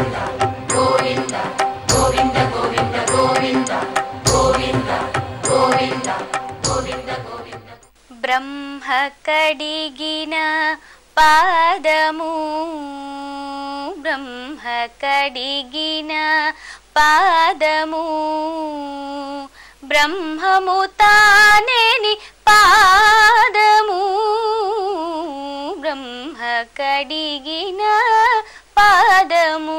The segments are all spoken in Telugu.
బ్రహ్మ కడిగిన పాదము బ్రహ్మ కడిగిన పాదము బ్రహ్మము తానేని పాదము బ్రహ్మ కడిగిన పాదము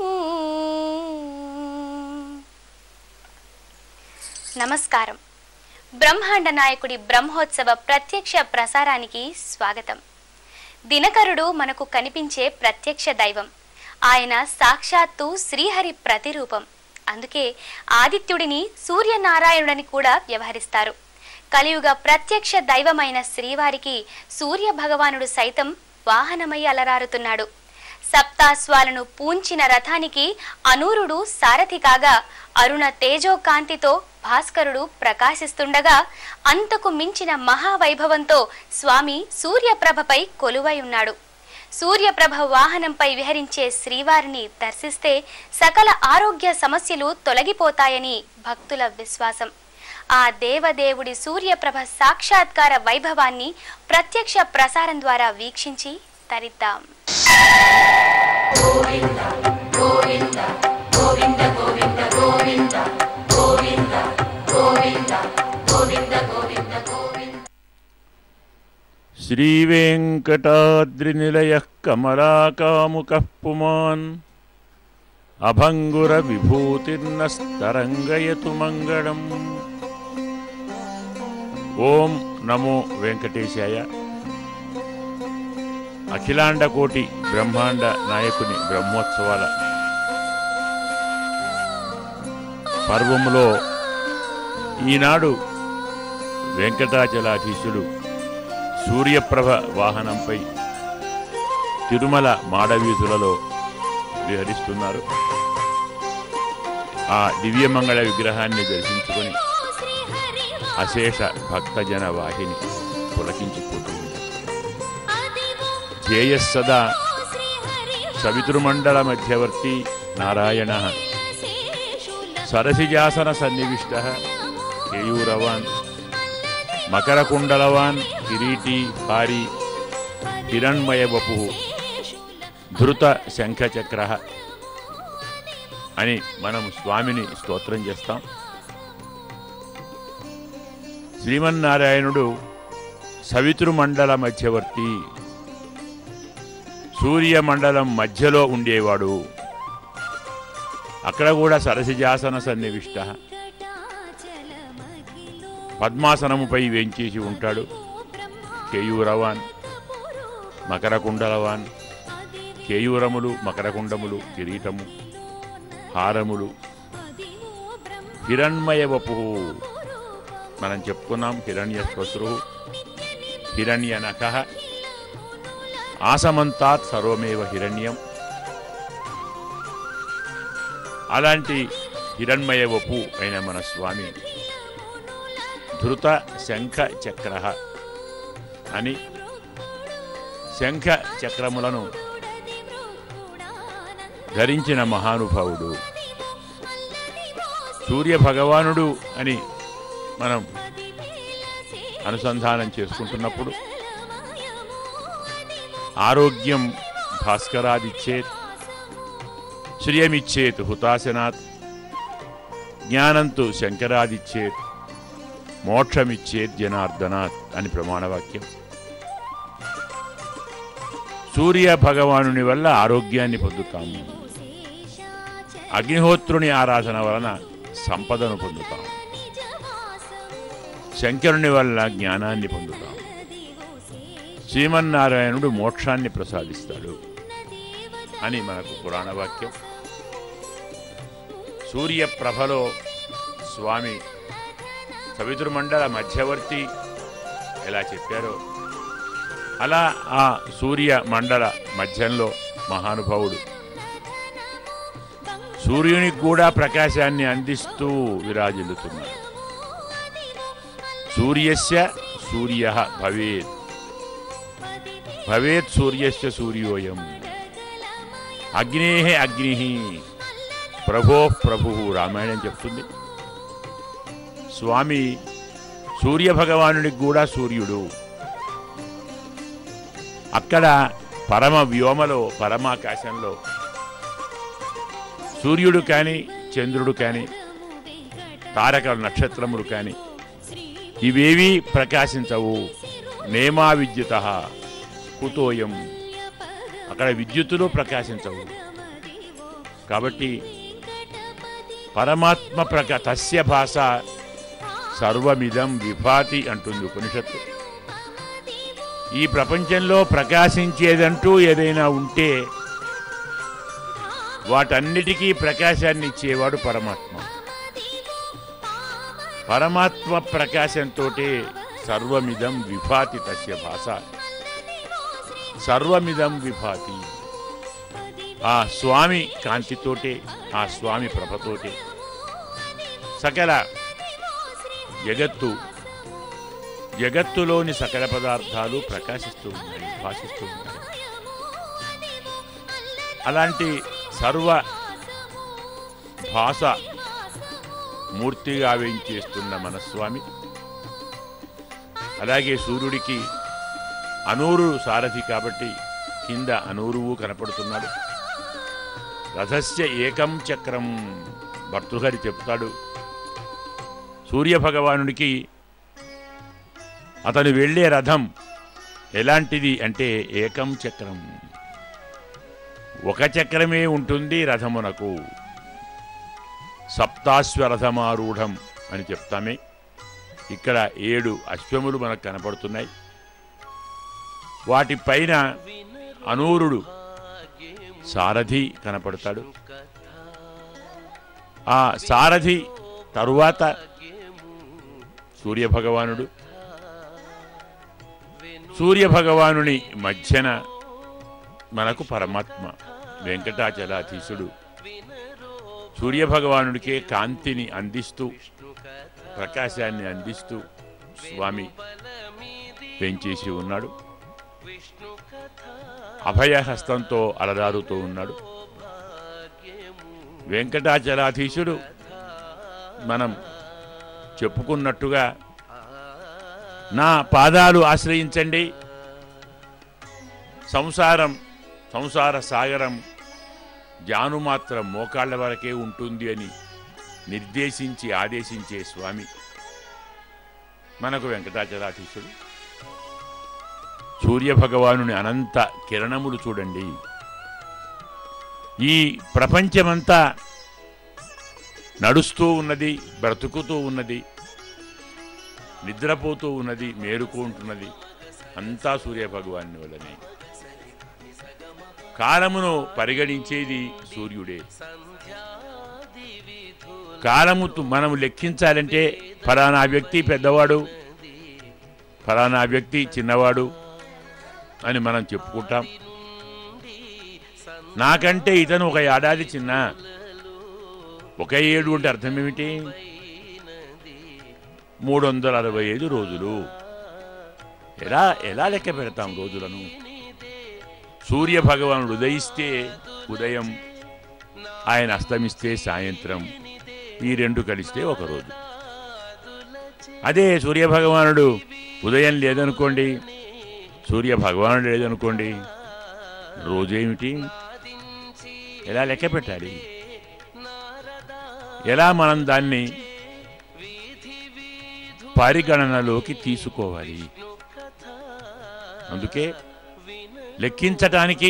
నమస్కారం బ్రహ్మాండ నాయకుడి బ్రహ్మోత్సవ ప్రత్యక్ష ప్రసారానికి స్వాగతం దినకరుడు మనకు కనిపించే ప్రత్యక్ష దైవం ఆయన సాక్షాత్తు శ్రీహరి ప్రతిరూపం అందుకే ఆదిత్యుడిని సూర్యనారాయణుడని కూడా వ్యవహరిస్తారు కలియుగ ప్రత్యక్ష దైవమైన శ్రీవారికి సూర్య భగవానుడు సైతం వాహనమై అలరారుతున్నాడు సప్తాస్వాలను పూంచిన రథానికి అనూరుడు సారథి కాగా అరుణ తేజో కాంతితో భాస్కరుడు ప్రకాశిస్తుండగా అంతకు మించిన మహావైభవంతో స్వామి సూర్యప్రభపై కొలువై ఉన్నాడు సూర్యప్రభ వాహనంపై విహరించే శ్రీవారిని దర్శిస్తే సకల ఆరోగ్య సమస్యలు తొలగిపోతాయని భక్తుల విశ్వాసం ఆ దేవదేవుడి సూర్యప్రభ సాక్షాత్కార వైభవాన్ని ప్రత్యక్ష ప్రసారం ద్వారా వీక్షించి తరిద్దాం శ్రీవేంకటాద్రినిలయः కమలాకాముకः పుమాన్ అభంగురవిభూతిర్నస్తరంగయతు మంగళం ఓం నమో వెంకటేశాయ అఖిలాండ కోటి బ్రహ్మాండ నాయకుని బ్రహ్మోత్సవాల పర్వములో ఈనాడు వెంకటాచలాధీశుడు సూర్యప్రభ వాహనంపై తిరుమల మాడవీధులలో విహరిస్తున్నారు ఆ దివ్యమంగళ విగ్రహాన్ని దర్శించుకొని అశేష భక్తజన వాహిని పులకించిపోతుంది ధ్యేయస్సదా సవితృమండల మధ్యవర్తి నారాయణ సరసిజాసన సన్నివిష్ట కేయూరవాన్ మకరకుండలవాన్ కిరీటీ హారి హిరణ్మయ వపు ధృత శంఖచక్ర అని మనం స్వామిని స్తోత్రం చేస్తాం శ్రీమన్నారాయణుడు సవితృమండల మధ్యవర్తి సూర్యమండలం మధ్యలో ఉండేవాడు అక్కడ కూడా సరసిజాసన సన్నివిష్ట పద్మాసనముపై వేంచేసి ఉంటాడు కేయూరవాన్ మకరకుండలవాన్ కేయూరములు మకరకుండములు కిరీటము హారములు హిరణ్మయ వపు మనం చెప్పుకున్నాం హిరణ్య శ్వశ్రు హిరణ్య నఖ ఆసమంతాత్ సర్వమేవ హిరణ్యం అలాంటి హిరణ్మయ వపు అయిన మన స్వామి ధృత శంఖ చక్ర అని శంఖ చక్రములను ధరించిన మహానుభావుడు సూర్య భగవానుడు అని మనం అనుసంధానం చేసుకుంటున్నప్పుడు ఆరోగ్యం భాస్కరాదిచ్చేత్ శ్రియమిచ్చేత్ హుతాశనాత్ జ్ఞానంతు శంకరాదిచ్చేత్ మోక్షమిచ్చేత్ జనార్దనాత్ అని ప్రమాణవాక్యం సూర్య భగవానుని వల్ల ఆరోగ్యాన్ని పొందుతాము అగ్నిహోత్రుని ఆరాధన వలన సంపదను పొందుతాం శంకరుని వల్ల జ్ఞానాన్ని పొందుతాం శ్రీమన్నారాయణుడు మోక్షాన్ని ప్రసాదిస్తాడు అని మనకు పురాణ వాక్యం సూర్యప్రభలో స్వామి సవితృమండల మధ్యవర్తి ఎలా చెప్పారో అలా ఆ సూర్య మండల మధ్యంలో మహానుభావుడు సూర్యునికి కూడా ప్రకాశాన్ని అందిస్తూ విరాజిల్లుతున్నాడు సూర్యస్య సూర్య భవేత్ భవేత్ సూర్యస్య సూర్యోయం అగ్నే అగ్ని ప్రభో ప్రభు రామాయణం చెప్తుంది స్వామి సూర్య భగవానుడికి కూడా సూర్యుడు అక్కడ పరమ వ్యోమలో పరమాకాశంలో సూర్యుడు కానీ చంద్రుడు కానీ తారక నక్షత్రములు కానీ ఇవేవీ ప్రకాశించవు నేమా విద్యుత కుతోయం అక్కడ విద్యుత్తులు ప్రకాశించవు కాబట్టి పరమాత్మ ప్రక తస్య భాష సర్వమిదం విభాతి అంటుంది ఉపనిషత్తు ఈ ప్రపంచంలో ప్రకాశించేదంటూ ఏదైనా ఉంటే వాటన్నిటికీ ప్రకాశాన్ని ఇచ్చేవాడు పరమాత్మ పరమాత్మ ప్రకాశంతో సర్వమిదం విభాతి తస్య భాష సర్వమిదం విభాతి ఆ స్వామి కాంతితోటే ఆ స్వామి ప్రభతోటే సకల జగత్తు జగత్తులోని సకల పదార్థాలు ప్రకాశిస్తూ ఉన్నాయి భాషిస్తూ ఉన్నాయి అలాంటి సర్వ భాష మూర్తిగా వేయించేస్తున్న మన స్వామి అలాగే సూర్యుడికి అనూరు సారథి కాబట్టి కింద అనూరువు కనపడుతున్నాడు రథస్య ఏకం చక్రం భర్తృహరి చెప్తాడు సూర్య భగవానుడికి అతను వెళ్ళే రథం ఎలాంటిది అంటే ఏకం చక్రం ఒక చక్రమే ఉంటుంది రథమునకు సప్తాశ్వరథమారూఢం అని చెప్తామే ఇక్కడ ఏడు అశ్వములు మనకు కనపడుతున్నాయి వాటిపైన అనూరుడు సారథి కనపడతాడు ఆ సారథి తరువాత సూర్యభగవానుడు సూర్యభగవానుని మధ్యన మనకు పరమాత్మ వెంకటాచలాధీశుడు సూర్యభగవానుడికే కాంతిని అందిస్తూ ప్రకాశాన్ని అందిస్తూ స్వామి పెంచేసి ఉన్నాడు అభయహస్తంతో అలరారుతూ ఉన్నాడు వెంకటాచలాధీశుడు మనం చెప్పుకున్నట్టుగా నా పాదాలు ఆశ్రయించండి సంసారం సంసార సాగరం జానుమాత్రం మోకాళ్ళ వరకే ఉంటుంది అని నిర్దేశించి ఆదేశించే స్వామి మనకు వెంకటాచలాధీశుడు సూర్యభగవానుని అనంత కిరణములు చూడండి ఈ ప్రపంచమంతా నడుస్తూ ఉన్నది బ్రతుకుతూ ఉన్నది నిద్రపోతూ ఉన్నది మేలుకుంటున్నది అంతా సూర్యభగవాని వల్లనే కాలమును పరిగణించేది సూర్యుడే కాలము తు- మనం లెక్కించాలంటే ఫలానా వ్యక్తి పెద్దవాడు ఫలానా వ్యక్తి చిన్నవాడు అని మనం చెప్పుకుంటాం నాకంటే ఇతను ఒక ఏడాది చిన్న ఒక ఏడు అంటే అర్థం ఏమిటి మూడు వందల అరవై ఐదు రోజులు ఎలా ఎలా లెక్క పెడతాం రోజులను సూర్య భగవానుడు ఉదయిస్తే ఉదయం ఆయన అస్తమిస్తే సాయంత్రం ఈ రెండు కలిస్తే ఒక రోజు అదే సూర్య భగవానుడు ఉదయం లేదనుకోండి సూర్య భగవానుడు లేదనుకోండి రోజేమిటి ఎలా లెక్క పెట్టాలి ఎలా మనం దాన్ని పరిగణనలోకి తీసుకోవాలి అందుకే లెక్కించటానికి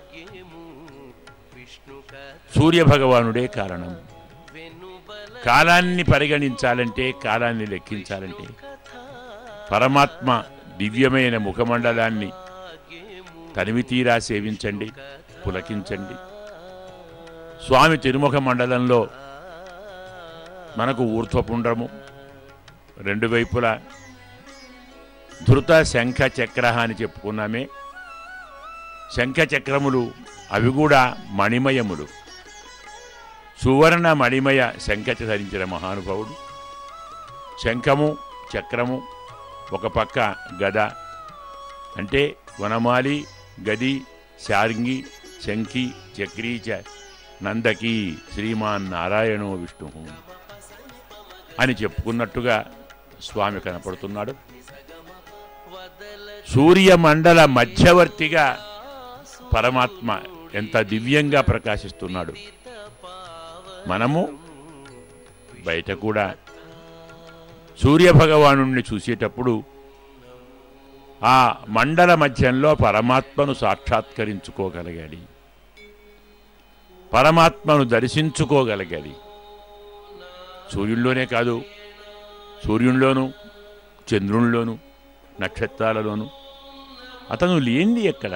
సూర్య భగవానుడే కారణం కాలాన్ని పరిగణించాలంటే కాలాన్ని లెక్కించాలంటే పరమాత్మ దివ్యమైన ముఖమండలాన్ని తనివి తీరా సేవించండి పులకించండి స్వామి తిరుముఖ మండలంలో మనకు ఊర్ధ్వపుండ్రము రెండు వైపులా ధృత శంఖ చక్ర అని చెప్పుకున్నామే శంఖ చక్రములు అవి కూడా మణిమయములు సువర్ణ మణిమయ శంఖ ధరించిన మహానుభావుడు శంఖము చక్రము ఒక పక్క గద అంటే వనమాలి గది శారింగి శంఖి చక్రీ చ నందకి శ్రీమాన్ నారాయణో విష్ణు అని చెప్పుకున్నట్టుగా స్వామి కనపడుతున్నాడు సూర్యమండల మధ్యవర్తిగా పరమాత్మ ఎంత దివ్యంగా ప్రకాశిస్తున్నాడు మనము బయట కూడా సూర్యభగవాను చూసేటప్పుడు ఆ మండల మధ్యంలో పరమాత్మను సాక్షాత్కరించుకోగలిగాడి పరమాత్మను దర్శించుకోగలిగాడి సూర్యుల్లోనే కాదు సూర్యునిలోను చంద్రునిలోను నక్షత్రాలలోను అతను లేనిది ఎక్కడ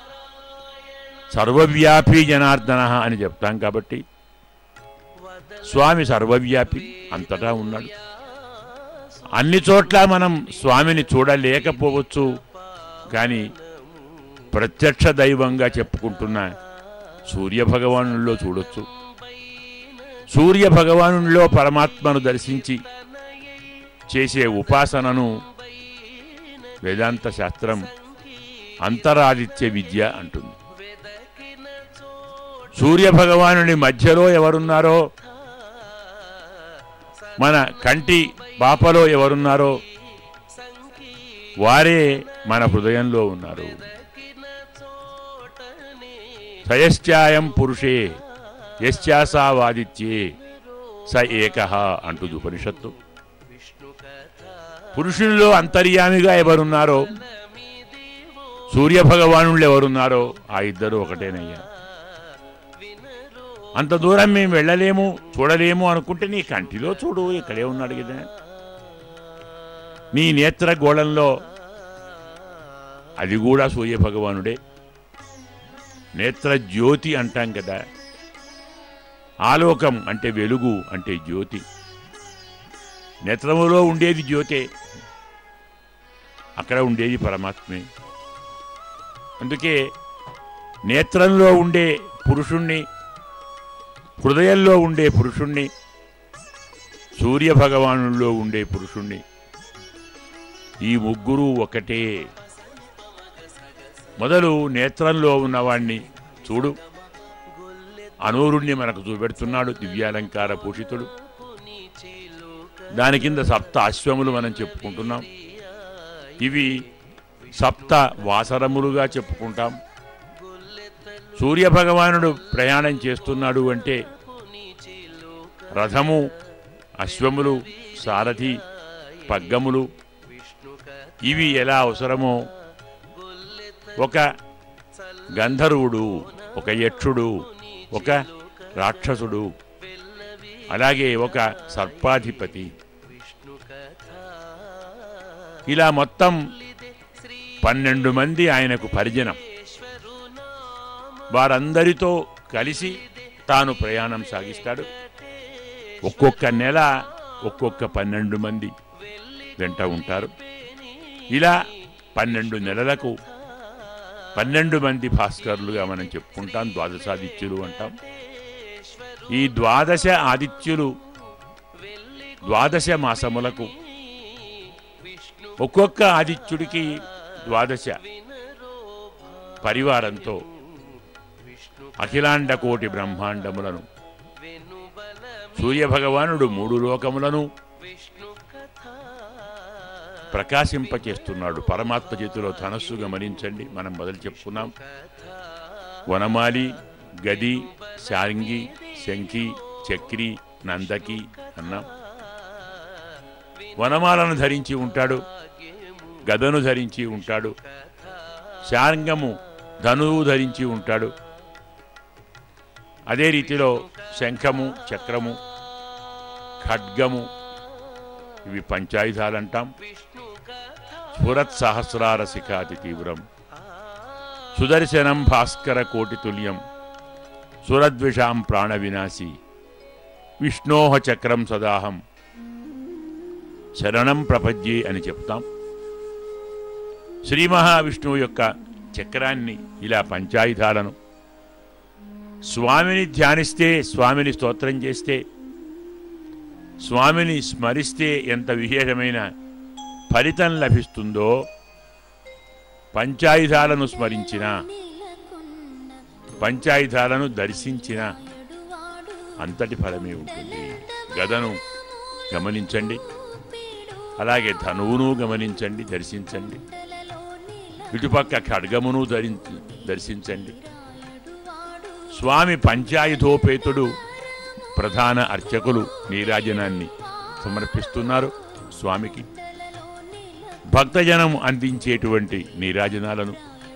సర్వవ్యాపి జనార్దన అని చెప్తాం కాబట్టి స్వామి సర్వవ్యాపి అంతటా ఉన్నాడు అన్ని చోట్ల మనం స్వామిని చూడలేకపోవచ్చు కానీ ప్రత్యక్ష దైవంగా చెప్పుకుంటున్న సూర్య భగవానుల్లో చూడొచ్చు సూర్య భగవానుల్లో పరమాత్మను దర్శించి చేసే ఉపాసనను వేదాంత శాస్త్రం అంతరాదిత్య విద్య అంటుంది సూర్య భగవానుని మధ్యలో ఎవరున్నారో మన కంటి పాపలో ఎవరున్నారో వారే మన హృదయంలో ఉన్నారు సయశ్చాయం పురుషే యశ్చాసావాదిత్యే స ఏక అంటుంది ఉపనిషత్తు పురుషునిలో అంతర్యామిగా ఎవరున్నారో సూర్య భగవానుళ్ళు ఎవరున్నారో ఆ ఇద్దరు ఒకటేనయ్యా అంత దూరం మేము వెళ్ళలేము చూడలేము అనుకుంటే నీ కంటిలో చూడు ఇక్కడే ఉన్నాడు కదా నీ నేత్ర గోళంలో అది కూడా సూర్య భగవానుడే నేత్ర జ్యోతి అంటాం కదా ఆలోకం అంటే వెలుగు అంటే జ్యోతి నేత్రములో ఉండేది జ్యోతే అక్కడ ఉండేది పరమాత్మే అందుకే నేత్రంలో ఉండే పురుషుణ్ణి హృదయంలో ఉండే పురుషుణ్ణి సూర్య భగవానుల్లో ఉండే పురుషుణ్ణి ఈ ముగ్గురు ఒకటే మొదలు నేత్రంలో ఉన్నవాణ్ణి చూడు అనూరుణ్ణి మనకు చూపెడుతున్నాడు దివ్యాలంకార భూషితుడు దాని కింద సప్త అశ్వములు మనం చెప్పుకుంటున్నాం ఇవి సప్త వాసరములుగా చెప్పుకుంటాం సూర్య భగవానుడు ప్రయాణం చేస్తున్నాడు అంటే రథము అశ్వములు సారథి పగ్గములు ఇవి ఎలా అవసరమో ఒక గంధర్వుడు ఒక యక్షుడు ఒక రాక్షసుడు అలాగే ఒక సర్పాధిపతి ఇలా మొత్తం పన్నెండు మంది ఆయనకు పరిజనం వారందరితో కలిసి తాను ప్రయాణం సాగిస్తాడు ఒక్కొక్క నెల ఒక్కొక్క పన్నెండు మంది వెంట ఉంటారు ఇలా పన్నెండు నెలలకు పన్నెండు మంది భాస్కరులుగా మనం చెప్పుకుంటాం ద్వాదశాదిత్యులు అంటాం ఈ ద్వాదశ ఆదిత్యులు ద్వాదశ మాసములకు ఒక్కొక్క ఆదిత్యుడికి ద్వాదశ పరివారంతో అఖిలాండ కోటి బ్రహ్మాండములను సూర్యభగవానుడు మూడు లోకములను ప్రకాశింపచేస్తున్నాడు పరమాత్మ చేతిలో ధనస్సు గమనించండి మనం మొదలు చెప్పుకున్నాం వనమాలి గది శాంగి శంఖి చక్రి నందకి అన్నాం వనమాలను ధరించి ఉంటాడు గదను ధరించి ఉంటాడు శాంగము ధనువు ధరించి ఉంటాడు అదే రీతిలో శంఖము చక్రము ఖడ్గము ఇవి పంచాయుధాలంటాం స్ఫురత్ సహస్రార శిఖాతి తీవ్రం సుదర్శనం భాస్కర కోటి తుల్యం సురద్విషాం ప్రాణ వినాశి విష్ణోహ చక్రం సదాహం శరణం ప్రపద్యే అని చెప్తాం శ్రీ మహావిష్ణువు యొక్క చక్రాన్ని ఇలా పంచాయుధాలను స్వామిని ధ్యానిస్తే స్వామిని స్తోత్రం చేస్తే స్వామిని స్మరిస్తే ఎంత విశేషమైన ఫలితం లభిస్తుందో పంచాయుధాలను స్మరించిన పంచాయుధాలను దర్శించిన అంతటి ఫలమే ఉంటుంది గదను గమనించండి అలాగే ధనువును గమనించండి దర్శించండి ఇటుపక్క ఖడ్గమును ధరి దర్శించండి స్వామి పంచాయుధోపేతుడు ప్రధాన అర్చకులు నీరాజనాన్ని సమర్పిస్తున్నారు స్వామికి భక్తజనం అందించేటువంటి నీరాజనాలను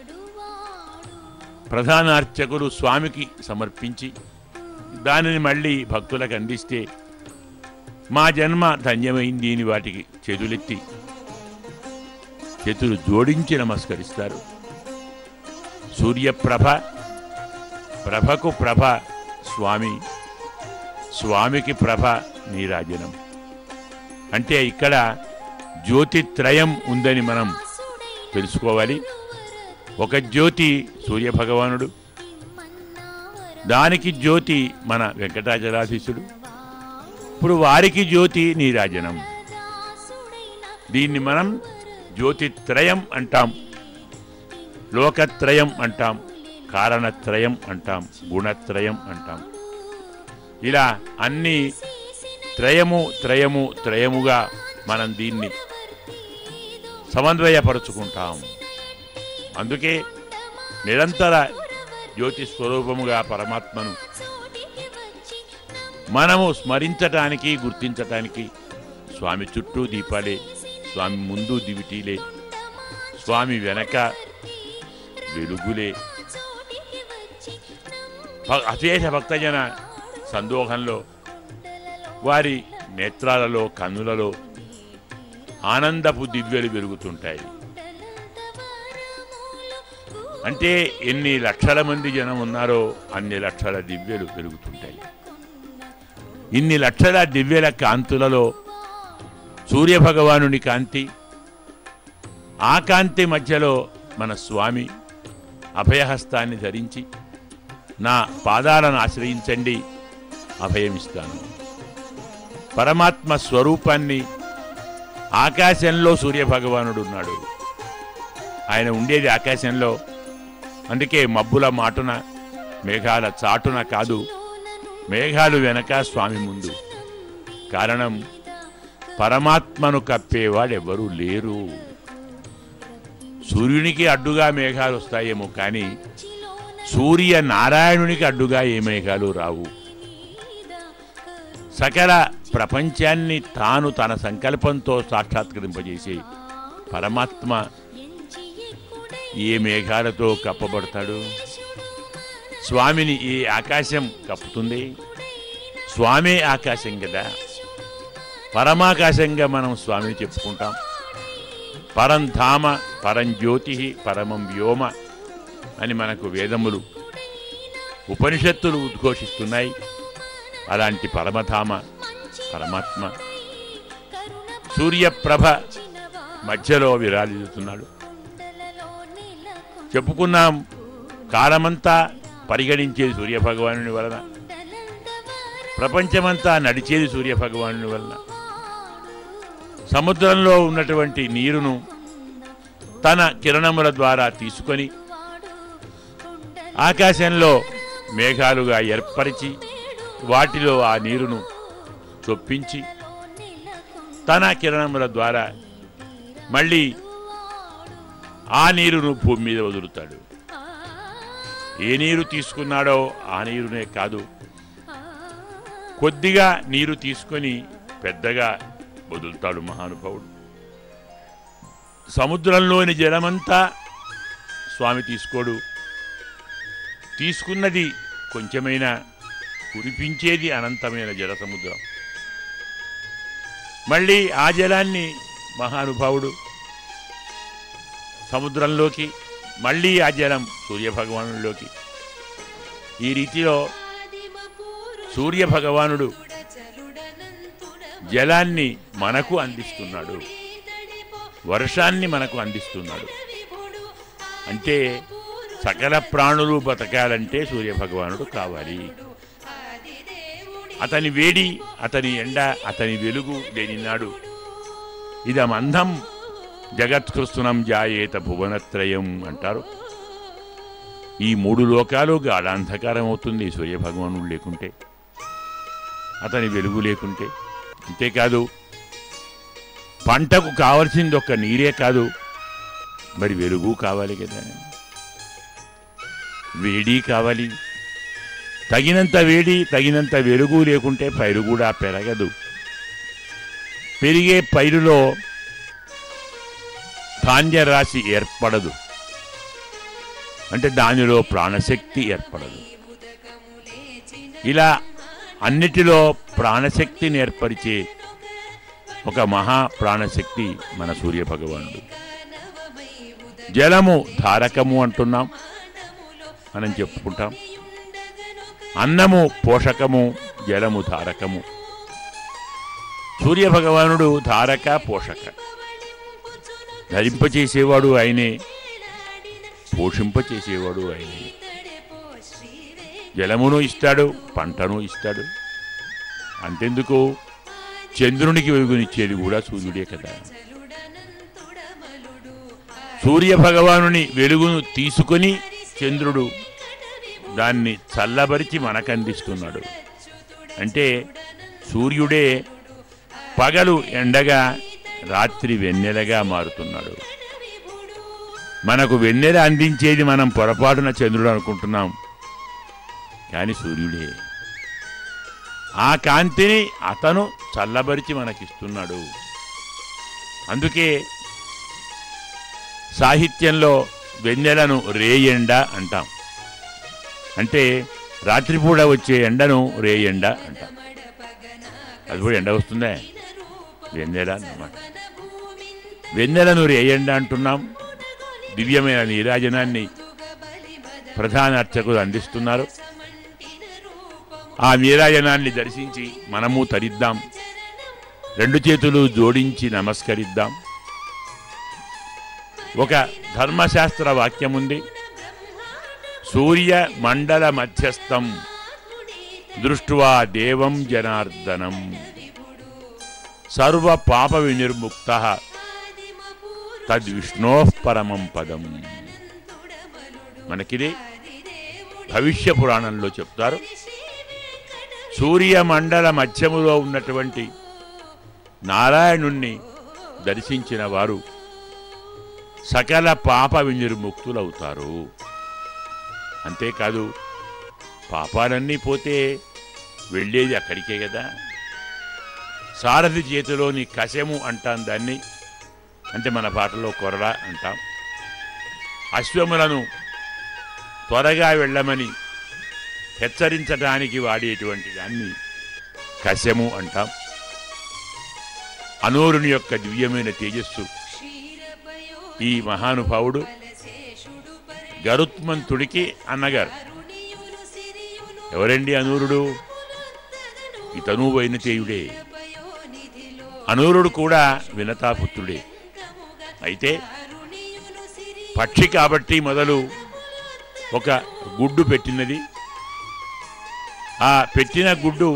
ప్రధాన అర్చకులు స్వామికి సమర్పించి దానిని మళ్ళీ భక్తులకు అందిస్తే మా జన్మ ధన్యమైంది అని వాటికి చేతులెత్తి చేతులు జోడించి నమస్కరిస్తారు సూర్యప్రభ ప్రభకు ప్రభ స్వామి స్వామికి ప్రభ నీరాజనం అంటే ఇక్కడ జ్యోతిత్రయం ఉందని మనం తెలుసుకోవాలి ఒక జ్యోతి సూర్యభగవానుడు దానికి జ్యోతి మన వెంకటాచలాధీశుడు ఇప్పుడు వారికి జ్యోతి నీరాజనం దీన్ని మనం జ్యోతిత్రయం అంటాం లోకత్రయం అంటాం కారణత్రయం అంటాం గుణత్రయం అంటాం ఇలా అన్ని త్రయము త్రయము త్రయముగా మనం దీన్ని సమన్వయపరుచుకుంటాం అందుకే నిరంతర జ్యోతి స్వరూపముగా పరమాత్మను మనము స్మరించటానికి గుర్తించటానికి స్వామి చుట్టూ దీపాలే స్వామి ముందు దివిటీలే స్వామి వెనక వెలుగులే భ- అశేష భక్తజన సందోహంలో వారి నేత్రాలలో కన్నులలో ఆనందపు దివ్యలు వెలుగుతుంటాయి అంటే ఎన్ని లక్షల మంది జనం ఉన్నారో అన్ని లక్షల దివ్యలు పెరుగుతుంటాయి ఇన్ని లక్షల దివ్యల కాంతులలో సూర్యభగవానుని కాంతి ఆ కాంతి మధ్యలో మన స్వామి అభయహస్తాన్ని ధరించి నా పాదాలను ఆశ్రయించండి అభయమిస్తాను పరమాత్మ స్వరూపాన్ని ఆకాశంలో సూర్యభగవానుడు ఉన్నాడు ఆయన ఉండేది ఆకాశంలో అందుకే మబ్బుల మాటున మేఘాల చాటున కాదు మేఘాలు వెనక స్వామి ముందు కారణం పరమాత్మను కప్పేవాడెవరూ లేరు సూర్యునికి అడ్డుగా మేఘాలు వస్తాయేమో కానీ సూర్య నారాయణునికి అడ్డుగా ఏ మేఘాలు రావు సకల ప్రపంచాన్ని తాను తన సంకల్పంతో సాక్షాత్కరింపజేసే పరమాత్మ ఏ మేఘాలతో కప్పబడతాడు స్వామిని ఈ ఆకాశం కప్పుతుంది స్వామే ఆకాశం కదా పరమాకాశంగా మనం స్వామిని చెప్పుకుంటాం పరం ధామ పరం జ్యోతి పరమం వ్యోమ అని మనకు వేదములు ఉపనిషత్తులు ఉద్ఘోషిస్తున్నాయి అలాంటి పరమధామ పరమాత్మ సూర్యప్రభ మధ్యలో విరాజిల్లుతున్నాడు చెప్పుకున్నాం కాలమంతా పరిగణించేది సూర్యభగవానుని వలన ప్రపంచమంతా నడిచేది సూర్యభగవానుని వలన సముద్రంలో ఉన్నటువంటి నీరును తన కిరణముల ద్వారా తీసుకొని ఆకాశంలో మేఘాలుగా ఏర్పరిచి వాటిలో ఆ నీరును చొప్పించి తన కిరణముల ద్వారా మళ్ళీ ఆ నీరును భూమి మీద వదులుతాడు ఏ నీరు తీసుకున్నాడో ఆ నీరునే కాదు కొద్దిగా నీరు తీసుకొని పెద్దగా వదులుతాడు మహానుభావుడు సముద్రంలోని జలమంతా స్వామి తీసుకోడు తీసుకున్నది కొంచెమైనా కురిపించేది అనంతమైన జల సముద్రం మళ్ళీ ఆ జలాన్ని మహానుభావుడు సముద్రంలోకి మళ్ళీ ఆ జలం సూర్యభగవానుడిలోకి ఈ రీతిలో సూర్యభగవానుడు జలాన్ని మనకు అందిస్తున్నాడు వర్షాన్ని మనకు అందిస్తున్నాడు అంటే సకల ప్రాణులు బతకాలంటే సూర్యభగవానుడు కావాలి అతని వేడి అతని ఎండ అతని వెలుగు లేనినాడు ఇదమంధం జగత్కృష్ణం జాయేత భువనత్రయం అంటారు ఈ మూడు లోకాలు గాఢాంధకారం అవుతుంది సూర్యభగవానుడు లేకుంటే అతని వెలుగు లేకుంటే అంతేకాదు పంటకు కావలసింది ఒక్క నీరే కాదు మరి వెలుగు కావాలి కదా వేడి కావాలి తగినంత వేడి తగినంత వెలుగు లేకుంటే పైరు కూడా పెరగదు పెరిగే పైరులో ధాన్యరాశి ఏర్పడదు అంటే దానిలో ప్రాణశక్తి ఏర్పడదు ఇలా అన్నిటిలో ప్రాణశక్తిని ఏర్పరిచే ఒక మహా ప్రాణశక్తి మన సూర్య భగవానుడు జలము ధారకము అంటున్నాం మనం చెప్పుకుంటాం అన్నము పోషకము జలము ధారకము సూర్య భగవానుడు ధారక పోషక ధరింపచేసేవాడు ఆయనే పోషింపచేసేవాడు ఆయనే జలమును ఇస్తాడు పంటను ఇస్తాడు అంతెందుకు చంద్రునికి వెలుగునిచ్చేది కూడా సూర్యుడే కదా సూర్య భగవానుని వెలుగును తీసుకొని చంద్రుడు దాన్ని చల్లబరిచి మనకందిస్తున్నాడు అంటే సూర్యుడే పగలు ఎండగా రాత్రి వెన్నెలగా మారుతున్నాడు మనకు వెన్నెల అందించేది మనం పొరపాటున చంద్రుడు అనుకుంటున్నాం కానీ సూర్యుడే ఆ కాంతిని అతను చల్లబరిచి మనకిస్తున్నాడు అందుకే సాహిత్యంలో వెన్నెలను రేయండ అంటాం అంటే రాత్రిపూట వచ్చే ఎండను రేయండ అంటాం అది కూడా ఎండ వస్తుందే వెన్నెల అన్నమాట వెన్నెలను రేయండ అంటున్నాం దివ్యమైన నీరాజనాన్ని ప్రధాన అర్చకులు అందిస్తున్నారు ఆ నీరాజనాన్ని దర్శించి మనము తరిద్దాం రెండు చేతులు జోడించి నమస్కరిద్దాం ఒక ధర్మశాస్త్ర వాక్యం ఉంది సూర్య మండల మధ్యస్థం దృష్ట్వా దేవం జనార్దనం సర్వ పాప వినిర్ముక్త తద్విష్ణో పరమం పదం మనకిది భవిష్య పురాణంలో చెప్తారు సూర్యమండల మధ్యములో ఉన్నటువంటి నారాయణుణ్ణి దర్శించిన వారు సకల పాప వినిర్ముక్తులవుతారు అంతేకాదు పాపాలన్నీ పోతే వెళ్ళేది అక్కడికే కదా సారథి చేతిలోని కశము అంటాం దాన్ని అంటే మన పాటలో కొరడ అంటాం అశ్వములను త్వరగా వెళ్ళమని హెచ్చరించడానికి వాడేటువంటి దాన్ని కశము అంటాం అనూరుని యొక్క దివ్యమైన తేజస్సు ఈ మహానుభావుడు గరుత్మంతుడికి అన్నగారు ఎవరండి అనూరుడు ఇతను వైనతేయుడే అనూరుడు కూడా వినతాపుత్రుడే అయితే పక్షి కాబట్టి మొదలు ఒక గుడ్డు పెట్టినది ఆ పెట్టిన గుడ్డు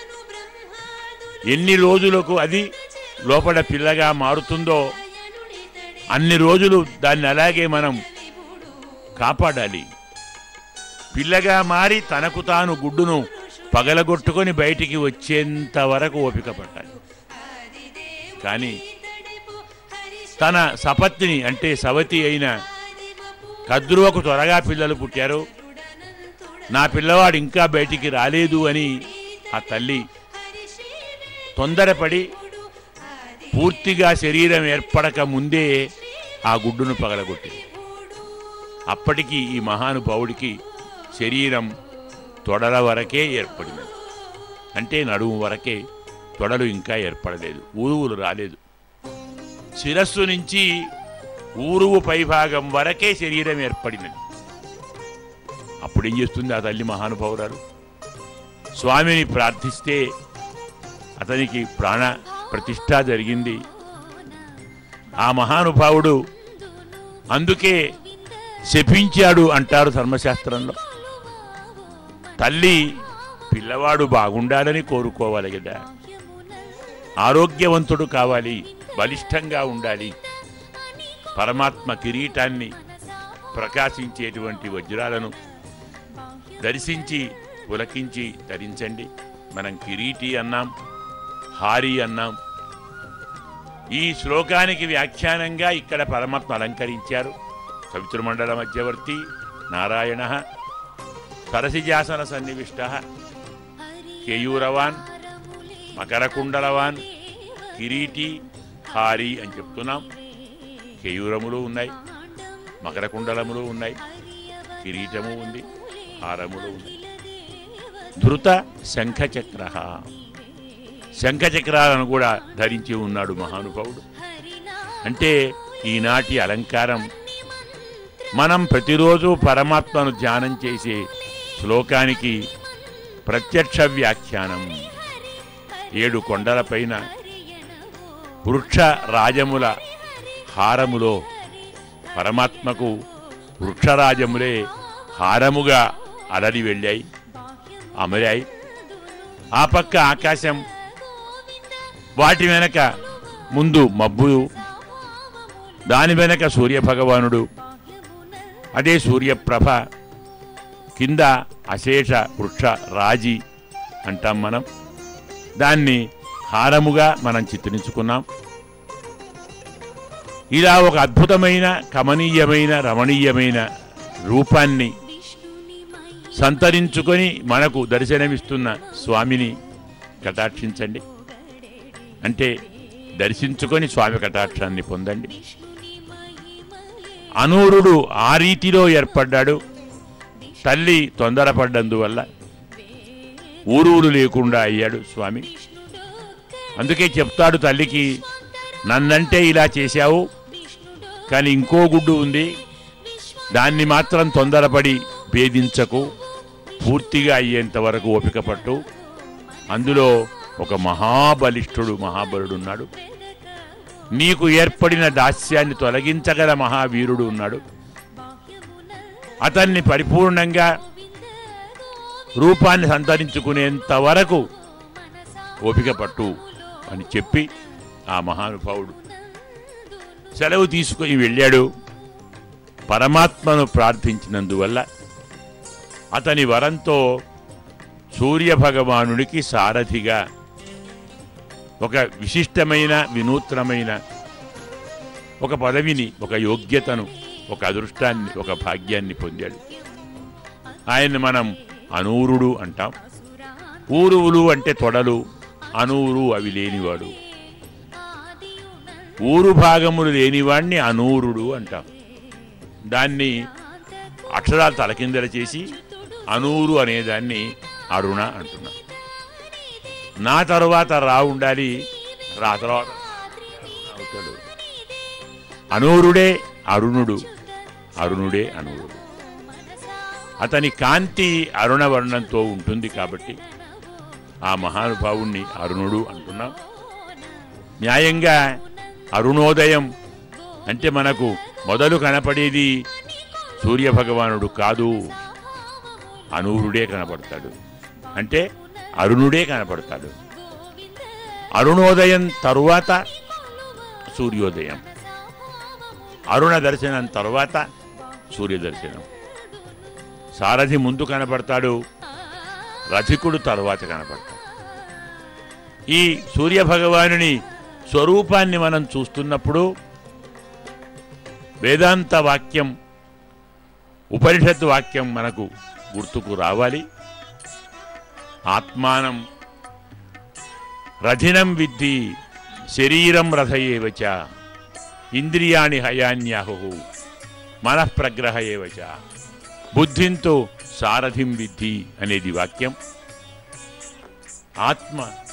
ఎన్ని రోజులకు అది లోపల పిల్లగా మారుతుందో అన్ని రోజులు దాన్ని అలాగే మనం కాపాడాలి పిల్లగా మారి తనకు తాను గుడ్డును పగలగొట్టుకొని బయటికి వచ్చేంత వరకు ఓపిక పట్టాలి కానీ తన సపత్ని అంటే సవతి అయిన కద్రువకు త్వరగా పిల్లలు పుట్టారు నా పిల్లవాడు ఇంకా బయటికి రాలేదు అని ఆ తల్లి తొందరపడి పూర్తిగా శరీరం ఏర్పడక ముందే ఆ గుడ్డును పగలగొట్టింది అప్పటికి ఈ మహానుభావుడికి శరీరం తొడల వరకే ఏర్పడినది అంటే నడుము వరకే తొడలు ఇంకా ఏర్పడలేదు ఊరువులు రాలేదు శిరస్సు నుంచి ఊరువు పైభాగం వరకే శరీరం ఏర్పడినది అప్పుడేం చేస్తుంది ఆ తల్లి మహానుభావురాలు స్వామిని ప్రార్థిస్తే అతనికి ప్రాణ ప్రతిష్ట జరిగింది ఆ మహానుభావుడు అందుకే శపించాడు అంటారు ధర్మశాస్త్రంలో తల్లి పిల్లవాడు బాగుండాలని కోరుకోవాలి కదా ఆరోగ్యవంతుడు కావాలి బలిష్టంగా ఉండాలి పరమాత్మ కిరీటాన్ని ప్రకాశించేటువంటి వజ్రాలను దర్శించి పులకించి ధరించండి మనం కిరీటి అన్నాం హారి అన్నాం ఈ శ్లోకానికి వ్యాఖ్యానంగా ఇక్కడ పరమాత్మ అలంకరించారు సవితృమండల మధ్యవర్తి నారాయణ సరసిజాసన సన్నివిష్ట కేయూరవాన్ మకరకుండలవాన్ కిరీటి హారి అని చెప్తున్నాం కేయూరములు ఉన్నాయి మకరకుండలములు ఉన్నాయి కిరీటము ఉంది హారములు ఉన్నాయి ధృత శంఖచక్ర శంఖచక్రాలను కూడా ధరించి ఉన్నాడు మహానుభావుడు అంటే ఈనాటి అలంకారం మనం ప్రతిరోజు పరమాత్మను ధ్యానం చేసే శ్లోకానికి ప్రత్యక్ష వ్యాఖ్యానం ఏడు కొండలపైన వృక్ష రాజముల హారములో పరమాత్మకు వృక్షరాజములే హారముగా అలరి వెళ్ళాయి అమరాయి ఆ పక్క ఆకాశం వాటి వెనక ముందు మబ్బు దాని వెనక సూర్యభగవానుడు అదే సూర్యప్రభ కింద అశేష వృక్ష రాజి అంటాం మనం దాన్ని హారముగా మనం చిత్రించుకున్నాం ఇలా ఒక అద్భుతమైన కమనీయమైన రమణీయమైన రూపాన్ని సంతరించుకొని మనకు దర్శనమిస్తున్న స్వామిని కటాక్షించండి అంటే దర్శించుకొని స్వామి కటాక్షాన్ని పొందండి అనూరుడు ఆ రీతిలో ఏర్పడ్డాడు తల్లి తొందరపడ్డందువల్ల ఊరూరు లేకుండా అయ్యాడు స్వామి అందుకే చెప్తాడు తల్లికి నన్నంటే ఇలా చేశావు కానీ ఇంకో గుడ్డు ఉంది దాన్ని మాత్రం తొందరపడి భేదించకు పూర్తిగా అయ్యేంత వరకు ఓపిక పట్టు అందులో ఒక మహాబలిష్ఠుడు మహాబలుడు ఉన్నాడు నీకు ఏర్పడిన దాస్యాన్ని తొలగించగల మహావీరుడు ఉన్నాడు అతన్ని పరిపూర్ణంగా రూపాన్ని సంతరించుకునేంత వరకు ఓపిక పట్టు అని చెప్పి ఆ మహానుభావుడు సెలవు తీసుకుని వెళ్ళాడు పరమాత్మను ప్రార్థించినందువల్ల అతని వరంతో సూర్యభగవానుడికి సారథిగా ఒక విశిష్టమైన వినూత్నమైన ఒక పదవిని ఒక యోగ్యతను ఒక అదృష్టాన్ని ఒక భాగ్యాన్ని పొందాడు ఆయన్ని మనం అనూరుడు అంటాం ఊరువులు అంటే తొడలు అనూరు అవి లేనివాడు ఊరు భాగములు లేనివాణ్ణి అనూరుడు అంటాం దాన్ని అక్షరాలు తలకిందల చేసి అనూరు అనేదాన్ని అరుణ అంటున్నాం నా తరువాత రా ఉండాలి రా తర్వాత అవుతాడు అనూరుడే అరుణుడు అరుణుడే అనూరుడు అతని కాంతి అరుణవర్ణంతో ఉంటుంది కాబట్టి ఆ మహానుభావుణ్ణి అరుణుడు అంటున్నాం న్యాయంగా అరుణోదయం అంటే మనకు మొదలు కనపడేది సూర్యభగవానుడు కాదు అనూరుడే కనపడతాడు అంటే అరుణుడే కనపడతాడు అరుణోదయం తరువాత సూర్యోదయం అరుణ దర్శనం తరువాత సూర్య దర్శనం సారథి ముందు కనపడతాడు రథికుడు తరువాత కనపడతాడు ఈ సూర్యభగవానుని స్వరూపాన్ని మనం చూస్తున్నప్పుడు వేదాంత వాక్యం ఉపనిషత్ వాక్యం మనకు గుర్తుకు రావాలి ఆత్మానం రథినం విద్ధి శరీరం రథయేవచ ఇంద్రియాణి హయాన్యాహు మనఃప్రగ్రహ ఏవచ బుద్ధింతో సారథిం విద్ధి అనేది వాక్యం ఆత్మ